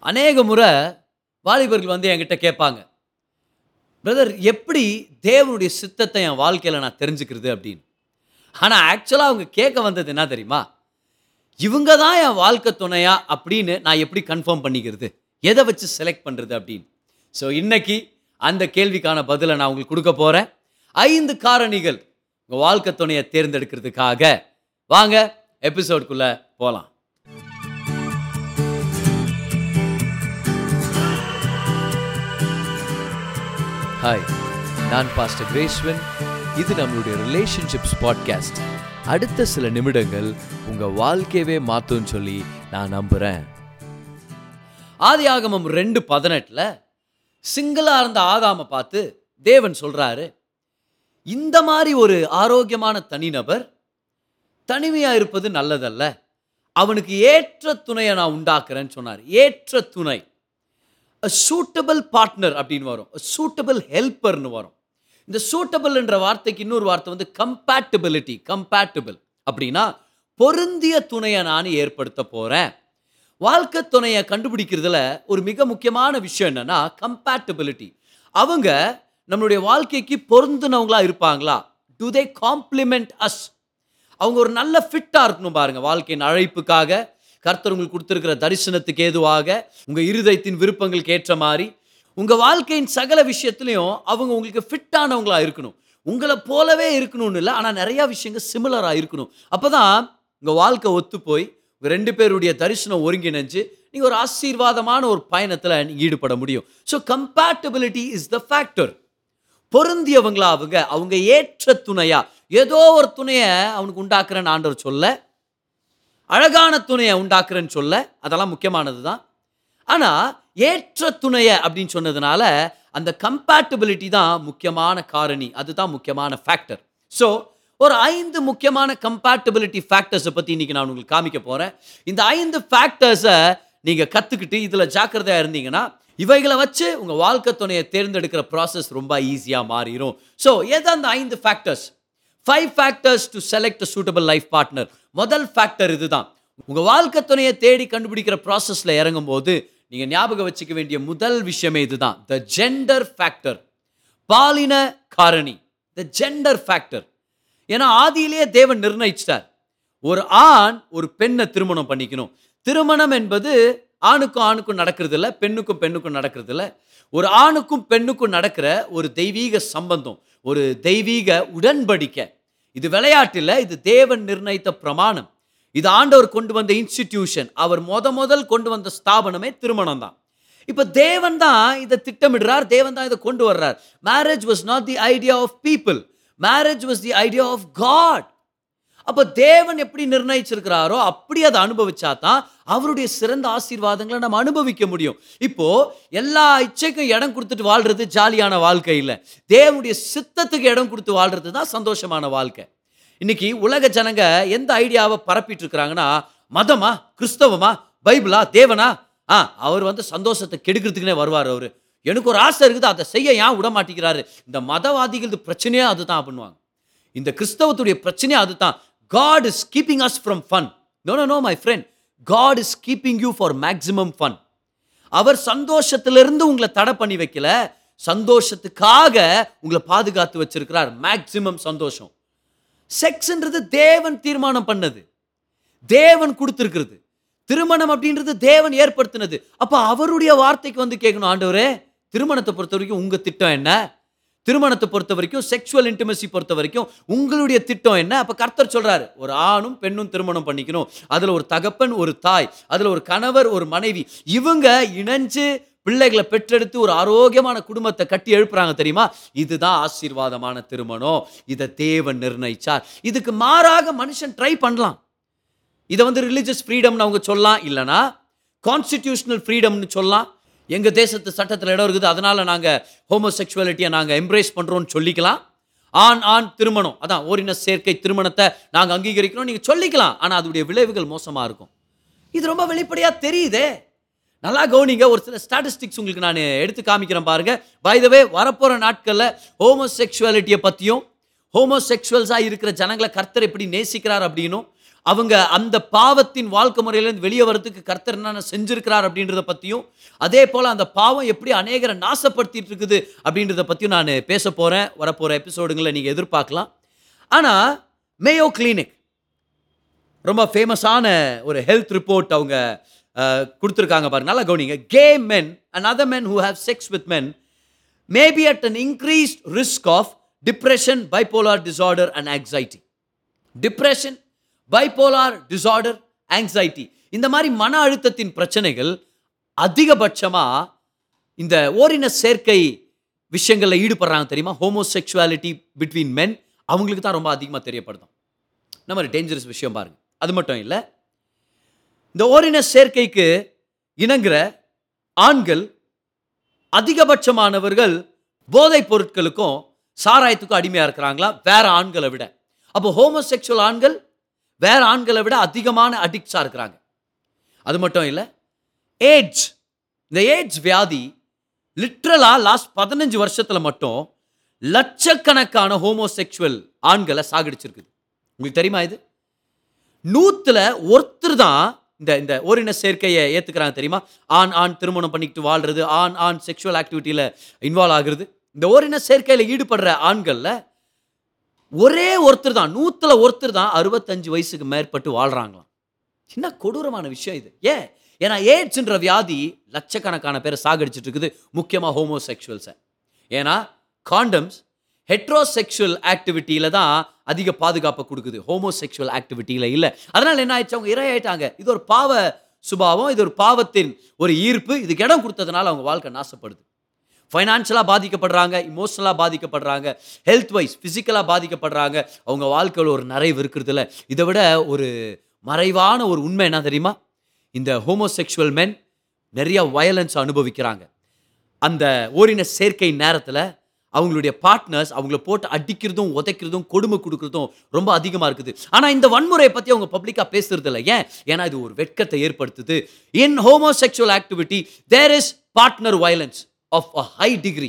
அநேக முறை வாலிபர்கள் வந்து என்கிட்ட கேட்பாங்க பிரதர் எப்படி தேவனுடைய சித்தத்தை என் வாழ்க்கையில் நான் தெரிஞ்சுக்கிறது அப்படின்னு ஆனால் ஆக்சுவலாக அவங்க கேட்க வந்தது என்ன தெரியுமா இவங்க தான் என் வாழ்க்கை துணையா அப்படின்னு நான் எப்படி கன்ஃபார்ம் பண்ணிக்கிறது எதை வச்சு செலக்ட் பண்ணுறது அப்படின்னு ஸோ இன்னைக்கு அந்த கேள்விக்கான பதிலை நான் உங்களுக்கு கொடுக்க போகிறேன் ஐந்து காரணிகள் உங்கள் வாழ்க்கை துணையை தேர்ந்தெடுக்கிறதுக்காக வாங்க எபிசோட்குள்ளே போகலாம் ஹாய் நான் பாஸ்டர் கிரேஸ்வன் இது நம்மளுடைய ரிலேஷன்ஷிப்ஸ் பாட்காஸ்ட் அடுத்த சில நிமிடங்கள் உங்க வாழ்க்கையவே மாத்தும்னு சொல்லி நான் நம்புறேன் ஆதியாகமம் ரெண்டு பதினெட்டில் சிங்கிளாக இருந்த ஆதாமை பார்த்து தேவன் சொல்கிறாரு இந்த மாதிரி ஒரு ஆரோக்கியமான தனிநபர் தனிமையாக இருப்பது நல்லதல்ல அவனுக்கு ஏற்ற துணையை நான் உண்டாக்குறேன்னு சொன்னார் ஏற்ற துணை அ சூட்டபிள் பார்ட்னர் அப்படின்னு வரும் சூட்டபிள் ஹெல்ப்பர்னு வரும் இந்த சூட்டபிள் என்ற வார்த்தைக்கு இன்னொரு வார்த்தை வந்து கம்பேட்டபிலிட்டி கம்பேட்டபிள் அப்படின்னா பொருந்திய துணையை நான் ஏற்படுத்த போகிறேன் வாழ்க்கை துணையை கண்டுபிடிக்கிறதுல ஒரு மிக முக்கியமான விஷயம் என்னன்னா கம்பேட்டபிலிட்டி அவங்க நம்மளுடைய வாழ்க்கைக்கு பொருந்தினவங்களா இருப்பாங்களா டு தே காம்ப்ளிமெண்ட் அஸ் அவங்க ஒரு நல்ல ஃபிட்டாக இருக்கணும் பாருங்க வாழ்க்கையின் அழைப்புக்காக கர்த்தர் உங்களுக்கு கொடுத்துருக்கிற தரிசனத்துக்கு ஏதுவாக உங்கள் இருதயத்தின் விருப்பங்களுக்கு ஏற்ற மாதிரி உங்கள் வாழ்க்கையின் சகல விஷயத்துலையும் அவங்க உங்களுக்கு ஃபிட்டானவங்களா இருக்கணும் உங்களை போலவே இருக்கணும்னு இல்லை ஆனால் நிறையா விஷயங்கள் சிமிலராக இருக்கணும் அப்போ தான் உங்கள் வாழ்க்கை ஒத்து போய் உங்கள் ரெண்டு பேருடைய தரிசனம் ஒருங்கிணைஞ்சு நீங்கள் ஒரு ஆசீர்வாதமான ஒரு பயணத்தில் நீங்கள் ஈடுபட முடியும் so compatibility is the factor பொருந்தியவங்களா அவங்க அவங்க ஏற்ற துணையா ஏதோ ஒரு துணையை அவனுக்கு உண்டாக்குறேன்னு ஆண்டவர் சொல்ல அழகான துணையை உண்டாக்குறேன்னு சொல்ல அதெல்லாம் முக்கியமானது தான் ஆனால் ஏற்ற துணையை அப்படின்னு சொன்னதுனால அந்த கம்பேட்டபிலிட்டி தான் முக்கியமான காரணி அதுதான் முக்கியமான ஃபேக்டர் ஸோ ஒரு ஐந்து முக்கியமான கம்பேட்டபிலிட்டி ஃபேக்டர்ஸை பற்றி இன்னைக்கு நான் உங்களுக்கு காமிக்க போகிறேன் இந்த ஐந்து ஃபேக்டர்ஸை நீங்கள் கற்றுக்கிட்டு இதில் ஜாக்கிரதையாக இருந்தீங்கன்னா இவைகளை வச்சு உங்கள் வாழ்க்கை துணையை தேர்ந்தெடுக்கிற ப்ராசஸ் ரொம்ப ஈஸியாக மாறிடும் ஸோ எது அந்த ஐந்து factors five factors to select suitable life partner முதல் ஃபேக்டர் இதுதான் உங்கள் வாழ்க்கை துணையை தேடி கண்டுபிடிக்கிற ப்ராசஸில் இறங்கும் போது நீங்கள் ஞாபகம் வச்சுக்க வேண்டிய முதல் விஷயமே இதுதான் த ஜெண்டர் ஃபேக்டர் பாலின காரணி த ஜெண்டர் ஃபேக்டர் ஏன்னா ஆதியிலேயே தேவன் நிர்ணயிச்சிட்டார் ஒரு ஆண் ஒரு பெண்ணை திருமணம் பண்ணிக்கணும் திருமணம் என்பது ஆணுக்கும் ஆணுக்கும் நடக்கிறது இல்லை பெண்ணுக்கும் பெண்ணுக்கும் நடக்கிறது இல்லை ஒரு ஆணுக்கும் பெண்ணுக்கும் நடக்கிற ஒரு தெய்வீக சம்பந்தம் ஒரு தெய்வீக உடன்படிக்கை இது விளையாட்டில் இது தேவன் நிர்ணயித்த பிரமாணம் இது ஆண்டவர் கொண்டு வந்த இன்ஸ்டிடியூஷன் அவர் முத முதல் கொண்டு வந்த ஸ்தாபனமே திருமணம் தான் இப்போ தேவன் தான் இதை திட்டமிடுறார் தேவன் தான் இதை கொண்டு வர்றார் marriage was not the idea of people marriage was the idea of God அப்போ தேவன் எப்படி நிர்ணயிச்சிருக்கிறாரோ அப்படி அதை அனுபவிச்சா தான் அவருடைய சிறந்த ஆசீர்வாதங்களை நம்ம அனுபவிக்க முடியும் இப்போ எல்லா இச்சைக்கும் இடம் கொடுத்துட்டு வாழ்றது ஜாலியான வாழ்க்கை இல்லை தேவனுடைய சித்தத்துக்கு இடம் கொடுத்து வாழ்றது தான் சந்தோஷமான வாழ்க்கை இன்னைக்கு உலக ஜனங்க எந்த ஐடியாவை பரப்பிட்டு இருக்கிறாங்கன்னா மதமா கிறிஸ்தவமா பைபிளா தேவனா ஆ அவர் வந்து சந்தோஷத்தை கெடுக்கிறதுக்குனே வருவார் அவர் எனக்கு ஒரு ஆசை இருக்குது அதை செய்ய ஏன் விட மாட்டேங்கிறாரு இந்த மதவாதிகளது பிரச்சனையே அதுதான் பண்ணுவாங்க இந்த கிறிஸ்தவத்துடைய பிரச்சனையே அதுதான் God is keeping us from fun no no no my friend God is keeping you for maximum fun அவர் சந்தோஷத்திலிருந்து உங்களை தடை பண்ணி வைக்கல சந்தோஷத்துக்காக உங்களை பாதுகாத்து வச்சிருக்கிறார் மேக்ஸிமம் சந்தோஷம் செக்ஸ்ன்றது தேவன் தீர்மானம் பண்ணது தேவன் கொடுத்துருக்கிறது திருமணம் அப்படின்றது தேவன் ஏற்படுத்தினது அப்போ அவருடைய வார்த்தைக்கு வந்து கேட்கணும் ஆண்டவரே திருமணத்தை பொறுத்த வரைக்கும் உங்க திட்டம் என்ன திருமணத்தை பொறுத்த வரைக்கும் செக்ஷுவல் இன்டிமசி பொறுத்த வரைக்கும் உங்களுடைய திட்டம் என்ன அப்போ கர்த்தர் சொல்றாரு ஒரு ஆணும் பெண்ணும் திருமணம் பண்ணிக்கணும் அதில் ஒரு தகப்பன் ஒரு தாய் அதில் ஒரு கணவர் ஒரு மனைவி இவங்க இணைஞ்சு பிள்ளைகளை பெற்றெடுத்து ஒரு ஆரோக்கியமான குடும்பத்தை கட்டி எழுப்புறாங்க தெரியுமா இதுதான் ஆசீர்வாதமான திருமணம் இதை தேவன் நிர்ணயிச்சார் இதுக்கு மாறாக மனுஷன் ட்ரை பண்ணலாம் இதை வந்து ரிலீஜியஸ் ஃப்ரீடம்னு அவங்க சொல்லலாம் இல்லைனா கான்ஸ்டிடியூஷனல் ஃப்ரீடம்னு சொல்லலாம் எங்கள் தேசத்து சட்டத்தில் இடம் இருக்குது அதனால் நாங்கள் ஹோமோசெக்சுவாலிட்டியை நாங்கள் எம்ப்ரேஸ் பண்ணுறோன்னு சொல்லிக்கலாம் ஆண் ஆண் திருமணம் அதான் ஓரின சேர்க்கை திருமணத்தை நாங்கள் அங்கீகரிக்கிறோம் நீங்கள் சொல்லிக்கலாம் ஆனால் அதோடைய விளைவுகள் மோசமாக இருக்கும் இது ரொம்ப வெளிப்படையாக தெரியுதே நல்லா கவனிங்க ஒரு சில ஸ்டாட்டிஸ்டிக்ஸ் உங்களுக்கு நான் எடுத்து காமிக்கிறேன் பாருங்க பைதவே வரப்போகிற நாட்களில் ஹோமோசெக்சுவாலிட்டியை பற்றியும் ஹோமோசெக்சுவல்ஸாக இருக்கிற ஜனங்களை கர்த்தர் எப்படி நேசிக்கிறார் அப்படின்னும் அவங்க அந்த பாவத்தின் வாழ்க்கை முறையிலேருந்து வெளியே வரதுக்கு கர்த்தர் என்னென்ன செஞ்சிருக்கிறார் அப்படின்றத பற்றியும் அதே போல் அந்த பாவம் எப்படி அநேகரை நாசப்படுத்திட்டு இருக்குது அப்படின்றத பற்றியும் நான் பேச போகிறேன் வரப்போகிற எபிசோடுங்களை நீங்கள் எதிர்பார்க்கலாம் ஆனால் மேயோ கிளினிக் ரொம்ப ஃபேமஸான ஒரு ஹெல்த் ரிப்போர்ட் அவங்க அஹ், கொடுத்திருக்காங்க பாருங்க நல்லா கவனிங்க gay men and other men who have sex with men may be at an increased risk of depression bipolar disorder and anxiety depression bipolar disorder anxiety இந்த மாதிரி மன அழுத்தத்தின் பிரச்சனைகள் அதிகபட்சமாக இந்த ஓரின சேர்க்கை விஷயங்களில் ஈடுபடுறாங்க தெரியுமா ஹோமோசெக்சுவாலிட்டி பிட்வீன் மென் அவங்களுக்கு தான் ரொம்ப அதிகமாக தெரியப்படுதும் இந்த மாதிரி டேஞ்சரஸ் விஷயம் பாருங்க அது மட்டும் இல்லை இந்த ஓரின சேர்க்கைக்கு இணங்குற ஆண்கள் அதிகபட்சமானவர்கள் போதைப் பொருட்களுக்கும் சாராயத்துக்கும் அடிமையாக இருக்கிறாங்களா வேற ஆண்களை விட அப்போ ஹோமோசெக்சுவல் ஆண்கள் வேற ஆண்களை விட அதிகமான அடிக்ட்ஸாக இருக்கிறாங்க அது மட்டும் இல்லை ஏட்ஸ் இந்த ஏட்ஸ் வியாதி லிட்ரலாக லாஸ்ட் பதினஞ்சு வருஷத்தில் மட்டும் லட்சக்கணக்கான ஹோமோசெக்சுவல் ஆண்களை சாகடிச்சிருக்குது உங்களுக்கு தெரியுமா இது நூத்துல ஒருத்தர் தான் இந்த இந்த ஓரின சேர்க்கையை ஏத்துக்கிறாங்க தெரியுமா ஆண் ஆண் திருமணம் பண்ணிக்கிட்டு வாழ்றது ஆண் ஆண் செக்ஷுவல் ஆக்டிவிட்டியில் இன்வால்வ் ஆகுறது இந்த ஓரின சேர்க்கையில் ஈடுபடுற ஆண்கள்ல ஒரே ஒருத்தர் தான் நூத்துல ஒருத்தர் தான் அறுபத்தஞ்சு வயசுக்கு மேற்பட்டு வாழ்றாங்களாம் என்ன கொடூரமான விஷயம் இது ஏன் ஏன்னா ஏட்ஸ்ன்ற வியாதி லட்சக்கணக்கான பேரை சாகடிச்சிட்டு இருக்குது முக்கியமாக ஹோமோசெக்சுவல்ஸை ஏன்னா காண்டம்ஸ் ஹெட்ரோசெக்சுவல் ஆக்டிவிட்டியில் தான் அதிக பாதுகாப்பை கொடுக்குது ஹோமோசெக்சுவல் ஆக்டிவிட்டியில் இல்லை அதனால் என்ன ஆயிடுச்சு அவங்க இரையாயிட்டாங்க இது ஒரு பாவ சுபாவம் இது ஒரு பாவத்தின் ஒரு ஈர்ப்பு இதுக்கு இடம் கொடுத்ததுனால அவங்க வாழ்க்கை நாசப்படுது ஃபைனான்ஷியலாக பாதிக்கப்படுறாங்க இமோஷனலாக பாதிக்கப்படுறாங்க ஹெல்த் வைஸ் ஃபிசிக்கலாக பாதிக்கப்படுறாங்க அவங்க வாழ்க்கையில் ஒரு நிறைவு இருக்கிறதுல இதை விட ஒரு மறைவான ஒரு உண்மை என்ன தெரியுமா இந்த ஹோமோசெக்சுவல் மென் நிறைய வயலன்ஸ் அனுபவிக்கிறாங்க அந்த ஓரின சேர்க்கை நேரத்தில் அவங்களுடைய பார்ட்னர்ஸ் அவங்கள போட்டு அடிக்கிறதும் உதைக்கிறதும் கொடுமை கொடுக்கறதும் ரொம்ப அதிகமாக இருக்குது ஆனால் இந்த வன்முறையை பற்றி அவங்க பப்ளிக்காக பேசுறது இல்லை ஏன் ஏன்னா இது ஒரு வெட்கத்தை ஏற்படுத்துது in homosexual activity there is partner violence of a high degree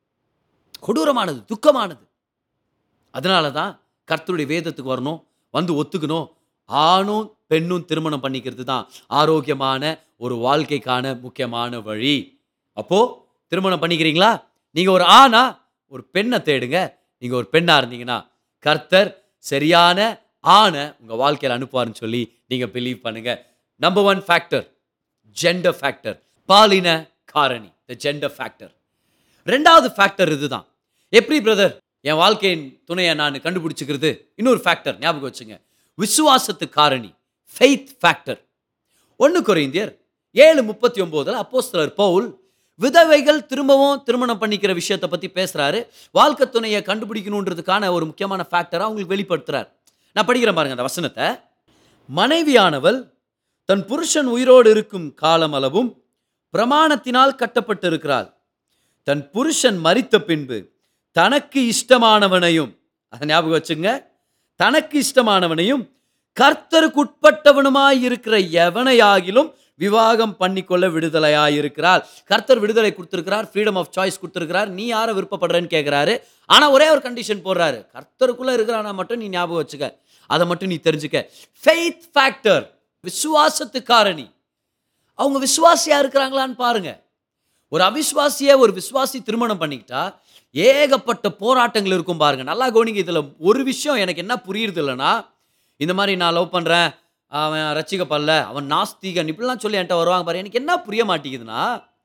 கொடூரமானது துக்கமானது அதனால தான் கர்த்தருடைய வேதத்துக்கு வரணும் வந்து ஒத்துக்கணும் ஆணும் பெண்ணும் திருமணம் பண்ணிக்கிறது தான் ஆரோக்கியமான ஒரு வாழ்க்கைக்கான முக்கியமான வழி அப்போ திருமணம் பண்ணிக்கிறீங்களா நீங்க ஒரு ஆணா ஒரு பெண்ணை தேடுங்க நீங்க ஒரு பெண்ணா இருந்தீங்கன்னா கர்த்தர் சரியான ஆணை உங்க வாழ்க்கையில் அனுப்புவாருன்னு சொல்லி நீங்க பிலீவ் பண்ணுங்க number one factor gender factor பாலின காரணி த ஜெண்டர் ஃபேக்டர் ரெண்டாவது ஃபேக்டர் இதுதான் எப்படி பிரதர் என் வாழ்க்கையின் துணையை நான் கண்டுபிடிச்சிக்கிறது இன்னொரு ஃபேக்டர் ஞாபகம் வச்சுங்க விசுவாசத்து காரணி ஃபெய்த் ஃபேக்டர் ஒன்று கொரிந்தியர் ஏழு முப்பத்தி ஒம்போதில் அப்போஸ்தலர் பவுல் விதவைகள் திரும்பவும் திருமணம் பண்ணிக்கிற விஷயத்தை பற்றி பேசுகிறாரு வாழ்க்கை துணையை கண்டுபிடிக்கணுன்றதுக்கான ஒரு முக்கியமான ஃபேக்டரை அவங்களுக்கு வெளிப்படுத்துறார் நான் படிக்கிறேன் பாருங்க அந்த வசனத்தை மனைவியானவள் தன் புருஷன் உயிரோடு இருக்கும் காலமளவும் பிரமாணத்தினால் கட்டப்பட்டிருக்கிறாள் தன் புருஷன் மரித்த பின்பு தனக்கு இஷ்டமானவனையும் அதை ஞாபகம் வச்சுங்க தனக்கு இஷ்டமானவனையும் கர்த்தருக்கு உட்பட்டவனுமாய் இருக்கிற எவனையாகிலும் விவாகம் பண்ணிக்கொள்ள விடுதலையாய் இருக்கிறார் கர்த்தர் விடுதலை கொடுத்திருக்கிறார் ஃப்ரீடம் ஆஃப் சாய்ஸ் கொடுத்திருக்கிறார் நீ யாரை விருப்பப்படுறேன்னு கேட்குறாரு ஆனால் ஒரே ஒரு கண்டிஷன் போடுறாரு கர்த்தருக்குள்ள இருக்கிறானா மட்டும் நீ ஞாபகம் வச்சுக்க அதை மட்டும் நீ தெரிஞ்சுக்க ஃபெய்த் ஃபேக்டர் விசுவாசத்து காரணி அவங்க விசுவாசியா இருக்கிறாங்களான்னு பாருங்க ஒரு அவிசுவாசிய ஒரு விசுவாசி திருமணம் பண்ணிக்கிட்டா ஏகப்பட்ட போராட்டங்கள் இருக்கும் பாருங்க நல்லா கவனிங்க இதில் ஒரு விஷயம் எனக்கு என்ன புரியுறது இல்லைன்னா இந்த மாதிரி நான் லவ் பண்ணுறேன் அவன் ரசிக்கப்படல அவன் நாஸ்திகன் இப்படிலாம் சொல்லி என்கிட்ட வருவாங்க பாரு எனக்கு என்ன புரிய மாட்டேங்குதுன்னா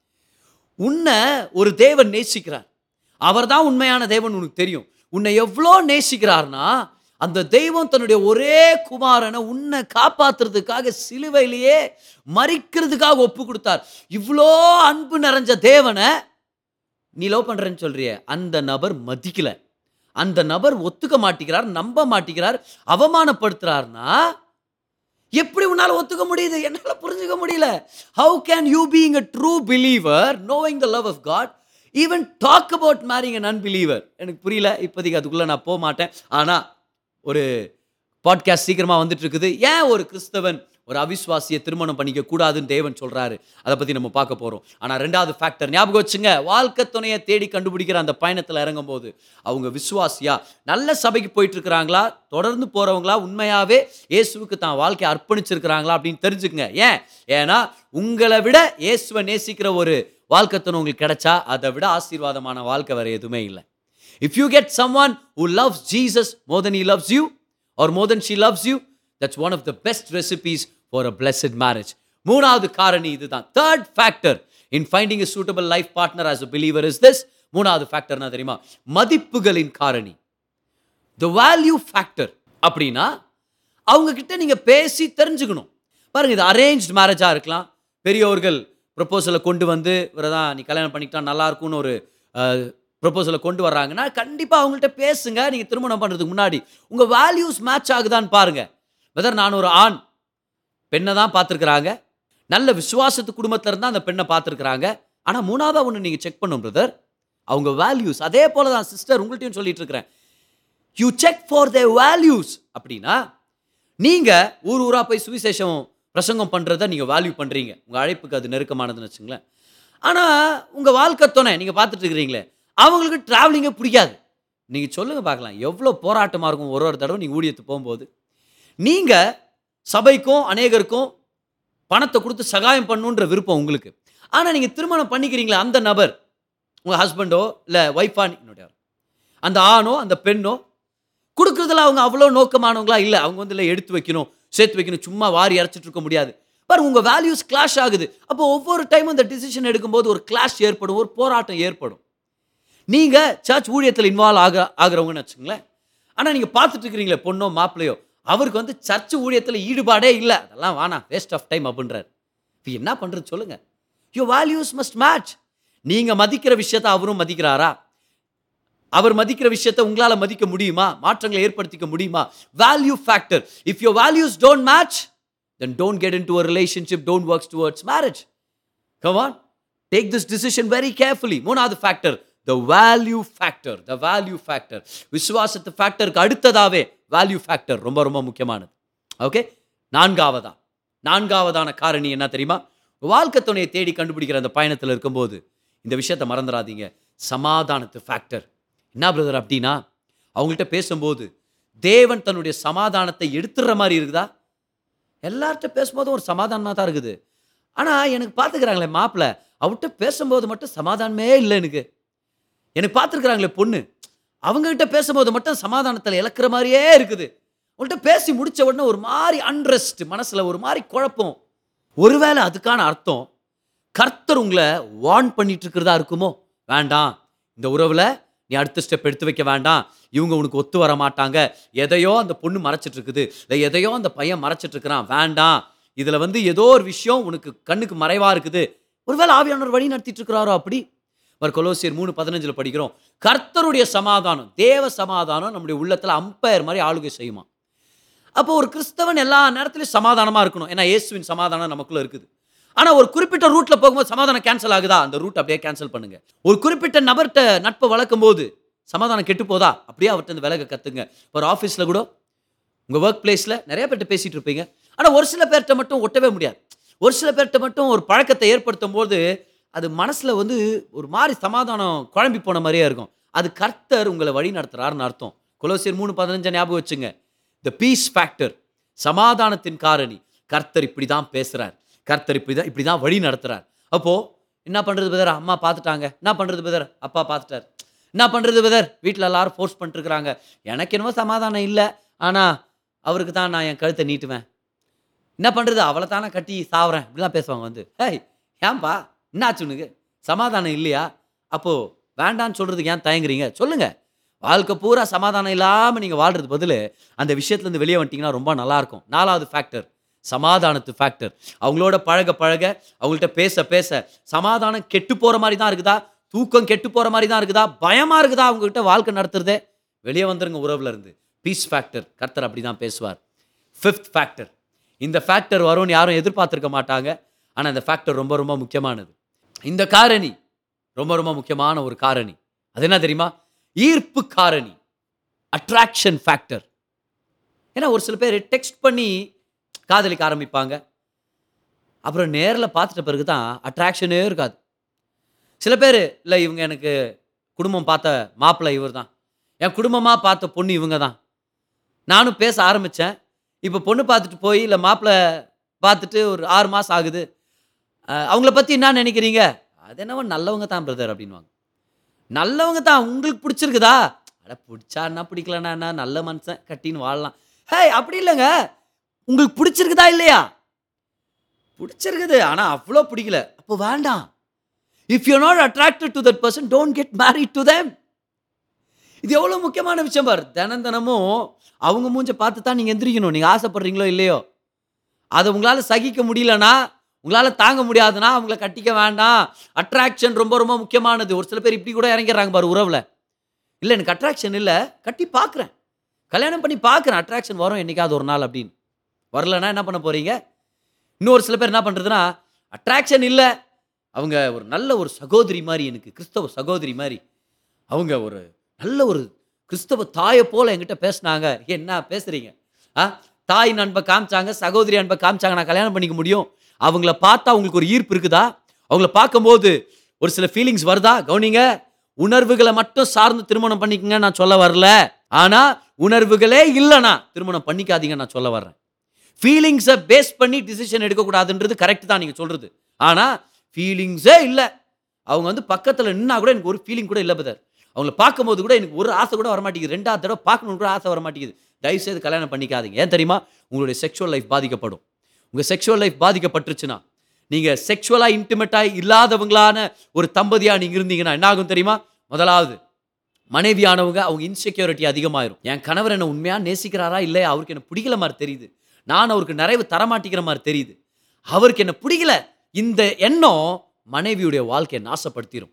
உன்னை ஒரு தேவன் நேசிக்கிறார் அவர் தான் உண்மையான தேவன் உனக்கு தெரியும் உன்னை எவ்வளோ நேசிக்கிறார்னா அந்த தெய்வம் தன்னுடைய ஒரே குமாரனை உன்னை காப்பாத்துறதுக்காக சிலுவையிலேயே மறிக்கிறதுக்காக ஒப்பு கொடுத்தார் இவ்வளோ அன்பு நிறைஞ்ச தேவனை நீ லவ் பண்றேன்னு சொல்றியே அந்த நபர் மதிக்கல அந்த நபர் ஒத்துக்க மாட்டேங்கிறார் நம்ப மாட்டேங்கிறார் அவமானப்படுத்துறாருன்னா எப்படி உன்னால ஒத்துக்க முடியுது என்னால புரிஞ்சுக்க முடியல how can you being a true believer knowing the love of God even talk about marrying an unbeliever எனக்கு புரியல இப்போதைக்கு அதுக்குள்ள நான் போக மாட்டேன் ஆனா ஒரு பாட்காஸ்ட் சீக்கிரமா வந்துட்டு இருக்குது ஏன் ஒரு கிறிஸ்தவன் ஒரு அவிஸ்வாசியை திருமணம் பண்ணிக்க கூடாதுன்னு தேவன் சொல்றாரு அதை பத்தி நம்ம பார்க்க போறோம் ஆனா ரெண்டாவது ஃபேக்டர் ஞாபகம் வச்சுங்க வாழ்க்கை துணையை தேடி கண்டுபிடிக்கிற அந்த பயணத்துல இறங்கும் போது அவங்க விசுவாசியா நல்ல சபைக்கு போயிட்டு இருக்கிறாங்களா தொடர்ந்து போறவங்களா உண்மையாவே இயேசுவுக்கு தான் வாழ்க்கையை அர்ப்பணிச்சிருக்கிறாங்களா அப்படின்னு தெரிஞ்சுக்குங்க ஏன் ஏன்னா உங்களை விட இயேசுவை நேசிக்கிற ஒரு வாழ்க்கை துணை உங்களுக்கு கிடைச்சா அதை விட ஆசீர்வாதமான வாழ்க்கை வேற எதுவுமே இல்லை if you get someone who loves Jesus more then he loves you or more than she loves you that's one of the best recipes for a blessed marriage மூணாவது காரணி இதுதான் third factor in finding a suitable life partner as a believer is this மூணாவது ஃபேக்டர்னா தெரியுமா மதிப்புகளின் காரணி த value factor அப்படின்னா அவங்க கிட்ட நீங்க பேசி தெரிஞ்சுக்கணும் பாருங்க இது அரேஞ்ச் மேரேஜா இருக்கலாம் பெரியவர்கள் ப்ரப்போசலை கொண்டு வந்து இவரதான் நீ கல்யாணம் பண்ணிக்கிட்டா நல்லா இருக்கும்னு ஒரு ப்ரப்போசலை கொண்டு வர்றாங்கன்னா கண்டிப்பாக அவங்கள்ட்ட பேசுங்க நீங்கள் திருமணம் பண்ணுறதுக்கு முன்னாடி உங்கள் வேல்யூஸ் மேட்ச் ஆகுதான்னு பாருங்க வெதர் நான் ஒரு ஆண் பெண்ணை தான் பார்த்துருக்குறாங்க நல்ல விசுவாசத்து குடும்பத்தில் இருந்தால் அந்த பெண்ணை பார்த்துருக்குறாங்க ஆனால் மூணாவதாக ஒன்று நீங்கள் செக் பண்ணும் பிரதர் அவங்க வேல்யூஸ் அதே போல தான் சிஸ்டர் உங்கள்கிட்டயும் சொல்லிட்டு இருக்கிறேன் you check for their values அப்படின்னா நீங்கள் ஊர் ஊராக போய் சுவிசேஷம் பிரசங்கம் பண்ணுறத நீங்கள் வேல்யூ பண்ணுறீங்க உங்கள் அழைப்புக்கு அது நெருக்கமானதுன்னு வச்சுங்களேன் ஆனால் உங்கள் வாழ்க்கை துணை நீங்கள் பார்த்துட்டு இருக்கிறீங்களே அவங்களுக்கு ட்ராவலிங்கே பிடிக்காது நீங்கள் சொல்லுங்கள் பார்க்கலாம் எவ்வளோ போராட்டமாக இருக்கும் ஒரு ஒரு தடவை நீங்கள் ஊழியத்து போகும்போது நீங்கள் சபைக்கும் அநேகருக்கும் பணத்தை கொடுத்து சகாயம் பண்ணுன்ற விருப்பம் உங்களுக்கு ஆனால் நீங்கள் திருமணம் பண்ணிக்கிறீங்களே அந்த நபர் உங்கள் ஹஸ்பண்டோ இல்லை ஒய்ஃபா என்னுடைய அந்த ஆணோ அந்த பெண்ணோ கொடுக்குறதுல அவங்க அவ்வளோ நோக்கமானவங்களா இல்லை அவங்க வந்து இல்லை எடுத்து வைக்கணும் சேர்த்து வைக்கணும் சும்மா வாரி இறைச்சிட்டு இருக்க முடியாது பாருங்க உங்கள் வேல்யூஸ் கிளாஷ் ஆகுது அப்போ ஒவ்வொரு டைமும் இந்த டிசிஷன் எடுக்கும்போது ஒரு கிளாஷ் ஏற்படும் ஒரு போராட்டம் ஏற்படும் நீங்கள் சர்ச் ஊழியத்தில் இன்வால்வ் ஆக ஆகிறவங்கன்னு வச்சுங்களேன் ஆனால் நீங்கள் பார்த்துட்டு இருக்கிறீங்களே பொண்ணோ மாப்பிள்ளையோ அவருக்கு வந்து சர்ச் ஊழியத்தில் ஈடுபாடே இல்லை அதெல்லாம் வேணாம் வேஸ்ட் ஆஃப் டைம் அப்படின்றார் இப்போ என்ன பண்ணுறது சொல்லுங்கள் யோ வேல்யூஸ் மஸ்ட் மேட்ச் நீங்கள் மதிக்கிற விஷயத்தை அவரும் மதிக்கிறாரா அவர் மதிக்கிற விஷயத்தை உங்களால் மதிக்க முடியுமா மாற்றங்களை ஏற்படுத்திக்க முடியுமா value factor if your values don't match then don't get into a relationship don't works towards marriage come on take this decision very carefully மூணாவது factor the value factor the value factor விசுவாசத்து ஃபேக்டருக்கு அடுத்ததாவே value factor ரொம்ப ரொம்ப முக்கியமானது okay நான்காவதா நான்காவதான காரணி என்ன தெரியுமா வாழ்க்கை துணையை தேடி கண்டுபிடிக்கிற அந்த பயணத்தில் இருக்கும்போது இந்த விஷயத்தை மறந்துடாதீங்க சமாதானத்து ஃபேக்டர் என்ன பிரதர் அப்படின்னா அவங்கள்ட்ட பேசும்போது தேவன் தன்னுடைய சமாதானத்தை எடுத்துடுற மாதிரி இருக்குதா எல்லார்கிட்ட பேசும்போதும் ஒரு சமாதானமாக தான் இருக்குது ஆனால் எனக்கு பார்த்துக்கிறாங்களே மாப்பிள்ளை அவர்கிட்ட பேசும்போது மட்டும் சமாதானமே இல்லை எனக்கு எனக்கு பார்த்துருக்குறாங்களே பொண்ணு அவங்ககிட்ட பேசும்போது மட்டும் சமாதானத்தில் இழக்கிற மாதிரியே இருக்குது உங்கள்கிட்ட பேசி முடிச்ச உடனே ஒரு மாதிரி அன்ரெஸ்ட் மனசில் ஒரு மாதிரி குழப்பம் ஒருவேளை அதுக்கான அர்த்தம் கர்த்தர் உங்களை வார்ன் பண்ணிட்டு இருக்கிறதா இருக்குமோ வேண்டாம் இந்த உறவில் நீ அடுத்த ஸ்டெப் எடுத்து வைக்க வேண்டாம் இவங்க உனக்கு ஒத்து வர மாட்டாங்க எதையோ அந்த பொண்ணு மறைச்சிட்டு இருக்குது இல்லை எதையோ அந்த பையன் மறைச்சிட்டு இருக்கிறான் வேண்டாம் இதில் வந்து ஏதோ ஒரு விஷயம் உனக்கு கண்ணுக்கு மறைவா இருக்குது ஒருவேளை ஆவியானவர் வழி நடத்திட்டு இருக்கிறாரோ அப்படி மறு கொலோசியர் மூணு பதினஞ்சில் படிக்கிறோம் கர்த்தருடைய சமாதானம் தேவ சமாதானம் நம்முடைய உள்ளத்தில் அம்பயர் மாதிரி ஆளுகை செய்யுமா அப்போ ஒரு கிறிஸ்தவன் எல்லா நேரத்திலையும் சமாதானமாக இருக்கணும் ஏன்னா இயேசுவின் சமாதானம் நமக்குள்ள இருக்குது ஆனால் ஒரு குறிப்பிட்ட ரூட்டில் போகும்போது சமாதானம் கேன்சல் ஆகுதா அந்த ரூட் அப்படியே கேன்சல் பண்ணுங்க ஒரு குறிப்பிட்ட நபர்கிட்ட நட்பை வளர்க்கும் போது சமாதானம் கெட்டு போதா அப்படியே அவர்கிட்ட இருந்து விலக கற்றுங்க ஒரு ஆஃபீஸில் கூட உங்கள் ஒர்க் பிளேஸில் நிறைய பேர்கிட்ட பேசிகிட்டு இருப்பீங்க ஆனால் ஒரு சில பேர்கிட்ட மட்டும் ஒட்டவே முடியாது ஒரு சில பேர்கிட்ட மட்டும் ஒரு பழக்கத்தை ஏற்படுத்தும் போது அது மனசில் வந்து ஒரு மாதிரி சமாதானம் குழம்பி போன மாதிரியே இருக்கும் அது கர்த்தர் உங்களை வழி நடத்துறாருன்னு அர்த்தம் கொலோசியர் மூணு பதினஞ்சா ஞாபகம் வச்சுங்க த பீஸ் ஃபேக்டர் சமாதானத்தின் காரணி கர்த்தர் இப்படி தான் பேசுகிறார் கர்த்தர் இப்படி தான் இப்படி தான் வழி நடத்துகிறார் அப்போது என்ன பண்ணுறது பெதர் அம்மா பார்த்துட்டாங்க என்ன பண்ணுறது பெதர் அப்பா பார்த்துட்டார் என்ன பண்ணுறது பெதர் வீட்டில் எல்லாரும் ஃபோர்ஸ் பண்ணிட்டுருக்குறாங்க எனக்கு என்னமோ சமாதானம் இல்லை ஆனால் அவருக்கு தான் நான் என் கழுத்தை நீட்டுவேன் என்ன பண்ணுறது அவளை தானே கட்டி சாவுறேன் இப்படிலாம் பேசுவாங்க வந்து ஏய் ஏன்பா என்னாச்சு உனக்கு சமாதானம் இல்லையா அப்போது வேண்டான்னு சொல்கிறதுக்கு ஏன் தயங்குறீங்க சொல்லுங்கள் வாழ்க்கை பூரா சமாதானம் இல்லாமல் நீங்கள் வாழ்றது பதில் அந்த விஷயத்துலேருந்து வெளியே வந்துட்டீங்கன்னா ரொம்ப நல்லாயிருக்கும் நாலாவது ஃபேக்டர் சமாதானத்து ஃபேக்டர் அவங்களோட பழக பழக அவங்கள்ட்ட பேச பேச சமாதானம் கெட்டு போகிற மாதிரி தான் இருக்குதா தூக்கம் கெட்டு போகிற மாதிரி தான் இருக்குதா பயமாக இருக்குதா அவங்ககிட்ட வாழ்க்கை நடத்துறதே வெளியே வந்துருங்க உறவுல இருந்து பீஸ் ஃபேக்டர் கர்த்தர் அப்படி தான் பேசுவார் ஃபிஃப்த் ஃபேக்டர் இந்த ஃபேக்டர் வரும்னு யாரும் எதிர்பார்த்துருக்க மாட்டாங்க ஆனால் இந்த ஃபேக்டர் ரொம்ப ரொம்ப முக்கியமானது இந்த காரணி ரொம்ப ரொம்ப முக்கியமான ஒரு காரணி அது என்ன தெரியுமா ஈர்ப்பு காரணி அட்ராக்ஷன் ஃபேக்டர் ஏன்னா ஒரு சில பேர் டெக்ஸ்ட் பண்ணி காதலிக்க ஆரம்பிப்பாங்க அப்புறம் நேரில் பார்த்துட்ட பிறகு தான் அட்ராக்ஷனே இருக்காது சில பேர் இல்லை இவங்க எனக்கு குடும்பம் பார்த்த மாப்பிள்ளை இவர் தான் என் குடும்பமாக பார்த்த பொண்ணு இவங்க தான் நானும் பேச ஆரம்பித்தேன் இப்போ பொண்ணு பார்த்துட்டு போய் இல்லை மாப்பிள்ளை பார்த்துட்டு ஒரு ஆறு மாதம் ஆகுது அஹ் அவங்கள பற்றி என்ன நினைக்கிறீங்க அது என்னவோ நல்லவங்க தான் பிரதர் அப்படின்வாங்க நல்லவங்க தான் உங்களுக்கு பிடிச்சிருக்குதா அட பிடிச்சா என்ன பிடிக்கலன்னா என்ன நல்ல மனுஷன் கட்டின்னு வாழலாம் ஹே அப்படி இல்லைங்க உங்களுக்கு பிடிச்சிருக்குதா இல்லையா பிடிச்சிருக்குது ஆனால் அவ்வளோ பிடிக்கல அப்போ வேண்டாம் if you not attracted to that person don't get married to them இது எவ்வளோ முக்கியமான விஷயம் பார் தினம் தினமும் அவங்க மூஞ்ச பார்த்து தான் நீங்கள் எந்திரிக்கணும் நீங்கள் ஆசைப்படுறீங்களோ இல்லையோ அதை உங்களால் சகிக்க முடியலனா உங்களால் தாங்க முடியாதுன்னா அவங்கள கட்டிக்க வேண்டாம் அட்ராக்ஷன் ரொம்ப ரொம்ப முக்கியமானது ஒரு சில பேர் இப்படி கூட இறங்கிடுறாங்க பாரு உறவில் இல்லை எனக்கு அட்ராக்ஷன் இல்லை கட்டி பார்க்குறேன் கல்யாணம் பண்ணி பார்க்குறேன் அட்ராக்ஷன் வரும் என்னைக்காவது ஒரு நாள் அப்படின்னு வரலன்னா என்ன பண்ண போகிறீங்க இன்னொரு சில பேர் என்ன பண்ணுறதுன்னா அட்ராக்ஷன் இல்லை அவங்க ஒரு நல்ல ஒரு சகோதரி மாதிரி எனக்கு கிறிஸ்தவ சகோதரி மாதிரி அவங்க ஒரு நல்ல ஒரு கிறிஸ்தவ தாயை போல என்கிட்ட பேசுனாங்க என்ன பேசுறீங்க ஆ தாய் அன்பை காமிச்சாங்க சகோதரி அன்பை காமிச்சாங்க நான் கல்யாணம் பண்ணிக்க முடியும் அவங்கள பார்த்தா அவங்களுக்கு ஒரு ஈர்ப்பு இருக்குதா அவங்கள பார்க்கும்போது ஒரு சில ஃபீலிங்ஸ் வருதா கவனிங்க உணர்வுகளை மட்டும் சார்ந்து திருமணம் பண்ணிக்கங்க நான் சொல்ல வரல ஆனா உணர்வுகளே இல்லைனா திருமணம் பண்ணிக்காதீங்க நான் சொல்ல வர்றேன் ஃபீலிங்ஸை பேஸ் பண்ணி டிசிஷன் எடுக்கக்கூடாதுன்றது கரெக்ட் தான் நீங்கள் சொல்கிறது ஆனால் ஃபீலிங்ஸே இல்லை அவங்க வந்து பக்கத்தில் நின்னா கூட எனக்கு ஒரு ஃபீலிங் கூட இல்லை பதர் அவங்கள பார்க்கும்போது கூட எனக்கு ஒரு ஆசை கூட வரமாட்டேங்குது ரெண்டாவது தடவை பார்க்கணுன்னு கூட ஆசை வரமாட்டேங்குது தயவுசெய்து கல்யாணம் பண்ணிக்காதீங்க ஏன் தெரியுமா உங்களுடைய செக்ஷுவல் லைஃப் பாதிக்கப்படும் உங்கள் செக்ஷுவல் லைஃப் பாதிக்கப்பட்டுருச்சுன்னா நீங்கள் செக்ஷுவலாக இன்டிமேட்டாக இல்லாதவங்களான ஒரு தம்பதியாக நீங்கள் இருந்தீங்கன்னா என்ன ஆகும் தெரியுமா முதலாவது மனைவியானவங்க அவங்க இன்செக்யூரிட்டி அதிகமாயிரும் என் கணவர் என்ன உண்மையாக நேசிக்கிறாரா இல்லையா அவருக்கு என்ன பிடிக்கல மாதிரி தெரியுது நான் அவருக்கு நிறைவு தரமாட்டிக்கிற மாதிரி தெரியுது அவருக்கு என்ன பிடிக்கல இந்த எண்ணம் மனைவியுடைய வாழ்க்கையை நாசப்படுத்திடும்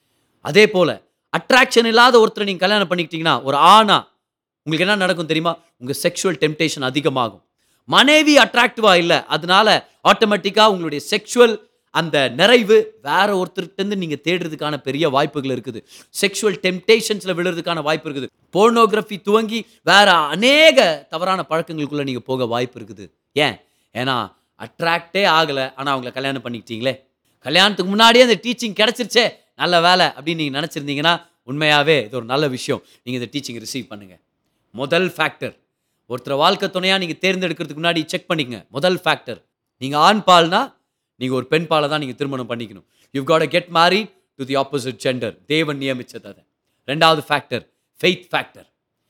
அதே போல் அட்ராக்ஷன் இல்லாத ஒருத்தரை நீங்கள் கல்யாணம் பண்ணிக்கிட்டீங்கன்னா ஒரு ஆணா உங்களுக்கு என்ன நடக்கும் தெரியுமா உங்கள் செக்ஷுவல் டெம்டேஷன் அதிகமாகும் மனைவி அட்ராக்டிவாக இல்லை அதனால ஆட்டோமேட்டிக்காக உங்களுடைய செக்ஷுவல் அந்த நிறைவு வேற ஒருத்தர்கிட்டருந்து நீங்கள் தேடுறதுக்கான பெரிய வாய்ப்புகள் இருக்குது செக்ஷுவல் டெம்டேஷன்ஸில் விழுறதுக்கான வாய்ப்பு இருக்குது போர்னோகிராஃபி துவங்கி வேற அநேக தவறான பழக்கங்களுக்குள்ளே நீங்கள் போக வாய்ப்பு இருக்குது ஏன் ஏன்னா அட்ராக்டே ஆகலை ஆனால் அவங்கள கல்யாணம் பண்ணிக்கிட்டீங்களே கல்யாணத்துக்கு முன்னாடியே அந்த டீச்சிங் கிடச்சிருச்சே நல்ல வேலை அப்படின்னு நீங்கள் நினச்சிருந்தீங்கன்னா உண்மையாகவே இது ஒரு நல்ல விஷயம் நீங்கள் இந்த டீச்சிங் ரிசீவ் பண்ணுங்கள் முதல் ஃபேக்டர் ஒருத்தர் வாழ்க்கை துணையாக நீங்கள் தேர்ந்தெடுக்கிறதுக்கு முன்னாடி செக் பண்ணிக்கங்க முதல் ஃபேக்டர் நீங்கள் ஆண் பால்னா நீங்கள் ஒரு பெண் பாலை தான் நீங்கள் திருமணம் பண்ணிக்கணும் you got get married to the opposite gender தேவன் நியமிச்சது அதை ரெண்டாவது factor faith factor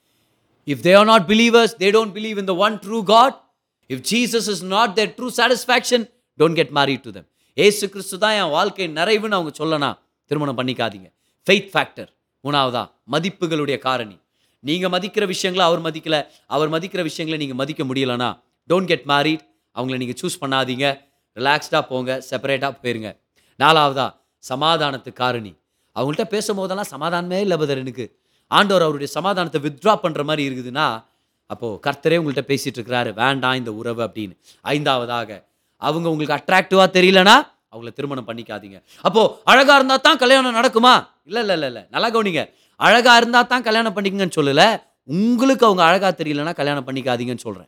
if they are not believers they don't believe in the one true God if Jesus is not there true satisfaction don't get married to them ஏசு கிறிஸ்து தான் என் வாழ்க்கை நிறைவுன்னு அவங்க சொல்லலாம் திருமணம் பண்ணிக்காதீங்க ஃபெய்த் ஃபேக்டர் மூணாவதா மதிப்புகளுடைய காரணி நீங்கள் மதிக்கிற விஷயங்களை அவர் மதிக்கல அவர் மதிக்கிற விஷயங்களை நீங்கள் மதிக்க முடியலனா டோன்ட் கெட் மேரிட் அவங்கள நீங்கள் சூஸ் பண்ணாதீங்க ரிலாக்ஸ்டாக போங்க செப்பரேட்டாக போயிருங்க நாலாவதா சமாதானத்து காரணி அவங்கள்ட்ட பேசும்போதெல்லாம் சமாதானமே இல்லை பதர் எனக்கு ஆண்டவர் அவருடைய சமாதானத்தை வித்ட்ரா பண்ணுற மாதிரி இருக்குதுன்னா அப்போது கர்த்தரே உங்கள்கிட்ட பேசிகிட்டு இருக்கிறாரு வேண்டாம் இந்த உறவு அப்படின்னு ஐந்தாவதாக அவங்க உங்களுக்கு அட்ராக்டிவாக தெரியலனா அவங்கள திருமணம் பண்ணிக்காதீங்க அப்போது அழகாக இருந்தால் தான் கல்யாணம் நடக்குமா இல்லை இல்லை இல்லை இல்லை நல்லா கவனிங்க அழகாக இருந்தால் தான் கல்யாணம் பண்ணிக்கங்கன்னு சொல்லலை உங்களுக்கு அவங்க அழகாக தெரியலனா கல்யாணம் பண்ணிக்காதீங்கன்னு சொல்கிறேன்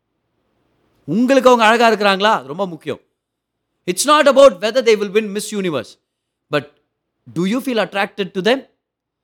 உங்களுக்கு அவங்க அழகாக இருக்கிறாங்களா அது ரொம்ப முக்கியம் it's not about whether they will win Miss Universe but do you feel attracted to them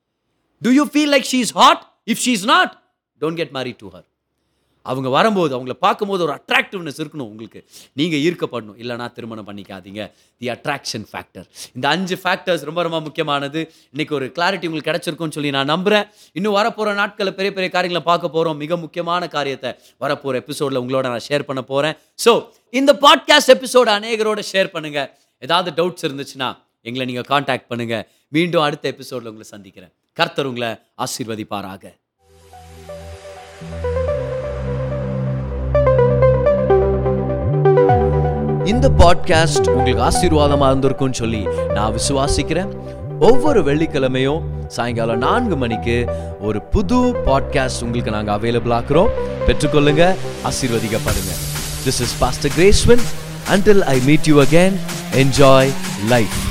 do you feel like she is hot if she is not don't get marry to her அவங்க வரும்போது அவங்கள பார்க்கும்போது ஒரு attractiveness இருக்கணும் உங்களுக்கு நீங்கள் ஈர்க்கப்படணும் இல்லைனா திருமணம் பண்ணிக்காதீங்க தி அட்ராக்ஷன் ஃபேக்டர் இந்த அஞ்சு ஃபேக்டர்ஸ் ரொம்ப ரொம்ப முக்கியமானது இன்னைக்கு ஒரு கிளாரிட்டி உங்களுக்கு கிடைச்சிருக்கும்னு சொல்லி நான் நம்புகிறேன் இன்னும் வரப்போகிற நாட்களில் பெரிய பெரிய காரியங்களை பார்க்க போகிறோம் மிக முக்கியமான காரியத்தை வரப்போகிற எபிசோடில் உங்களோட நான் ஷேர் பண்ண போகிறேன் ஸோ இந்த பாட்காஸ்ட் எபிசோட அநேகரோட ஷேர் பண்ணுங்கள் ஏதாவது டவுட்ஸ் இருந்துச்சுன்னா எங்களை நீங்கள் காண்டாக்ட் பண்ணுங்கள் மீண்டும் அடுத்த எபிசோடில் உங்களை சந்திக்கிறேன் கர்த்தர் உங்களை ஆசீர்வதிப்பாராக இந்த பாட்காஸ்ட் உங்களுக்கு ஆசீர்வாதமா இருந்திருக்கும்னு சொல்லி நான் விசுவாசிக்கிறேன் ஒவ்வொரு வெள்ளிக்கிழமையும் சாயங்காலம் நான்கு மணிக்கு ஒரு புது பாட்காஸ்ட் உங்களுக்கு நாங்கள் அவைலபிள் ஆக்குறோம் பெற்றுக்கொள்ளுங்க ஆசீர்வதிக்கப்படுங்க திஸ் இஸ் பாஸ்டர் கிரேஸ்வன் until I meet you again, enjoy life.